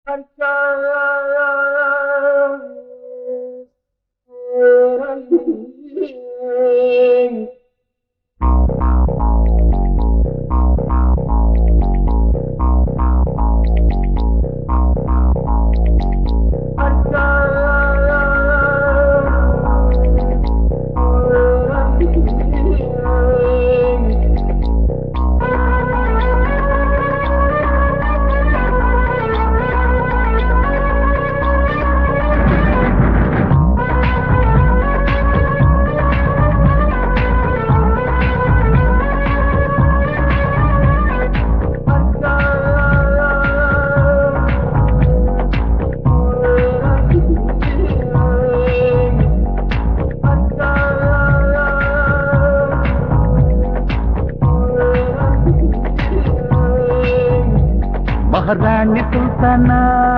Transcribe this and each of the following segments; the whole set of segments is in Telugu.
మహారాణి సుల్తానా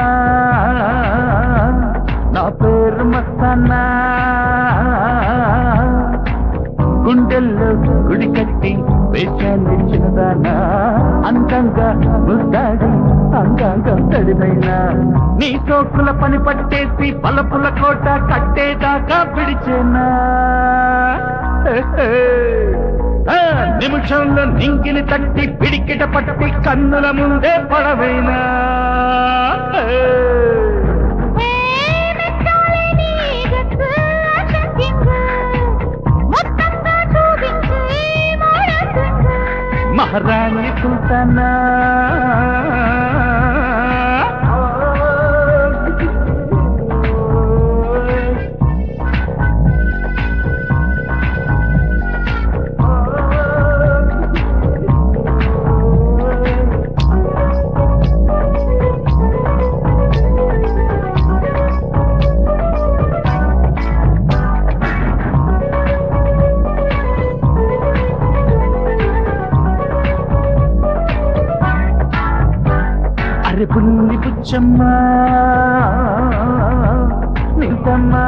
నా పేరు మస్తానా గుండెల్లో గుడి కట్టి వేషాన్ని చిన్నదానా అందంగా ముద్దాడి అంగాంగం తడినైనా నీ సోకుల పని పట్టేసి పలపుల కోట కట్టేదాకా పిడిచేనా ఆ, నిమిషంలో నింగిని తట్టి పిడికిట పట్టి కన్నుల ముందే పడవేనా మహారాణి సుల్తానా అరే పుల్లి పుచ్చమ్మా నింతమ్మా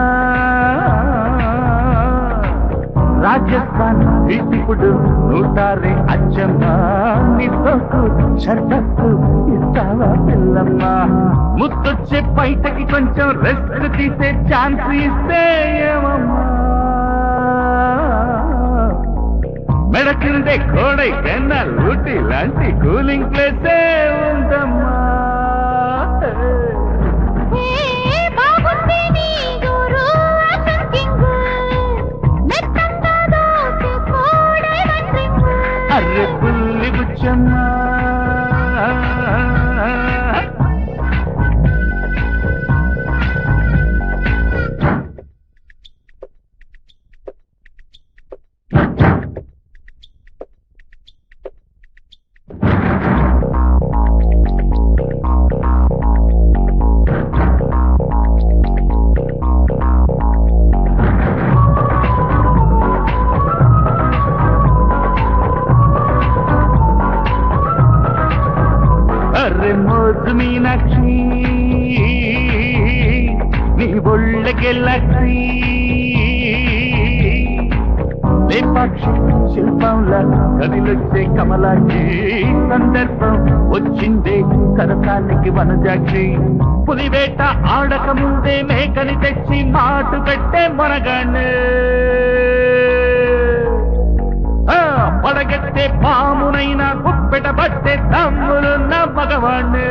రాజస్థాన్ ఇప్పుడు నూటారే అచ్చమ్మా నీ సోకు షర్టక్కు ఇస్తావా పిల్లమ్మా ముత్తొచ్చే బయటకి కొంచెం రెస్ట్ తీసే ఛాన్స్ ఇస్తే ఏమమ్మా మెడ కిందే కోడై కన్నా లూటి లాంటి కూలింగ్ ప్లేసే ఉందమ్మా అర్రె పుల్లి బుచ్చమ్మా అర్రె మోజు మీనాక్షి నీ ఒళ్ళకెళ్ళక్షి లేపాక్షి శిల్పంలా కదిలొచ్చే కమలాక్షి సందర్భం వచ్చిందే సరసానికి వనజాక్షి పులివేట ఆడక ముందే మేకని తెచ్చి మాటు పెట్టే మొనగానే ఆ, పడగెత్తే పామునైనా కుప్పెట పట్టే తమ్ములున్న మగవాణ్ణి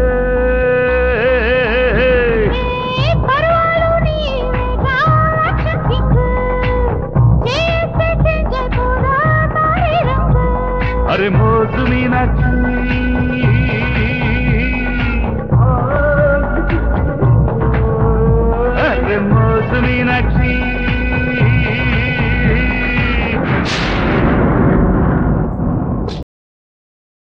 అరే మోజు మీనాక్షి అరే మోజు మీనాక్షి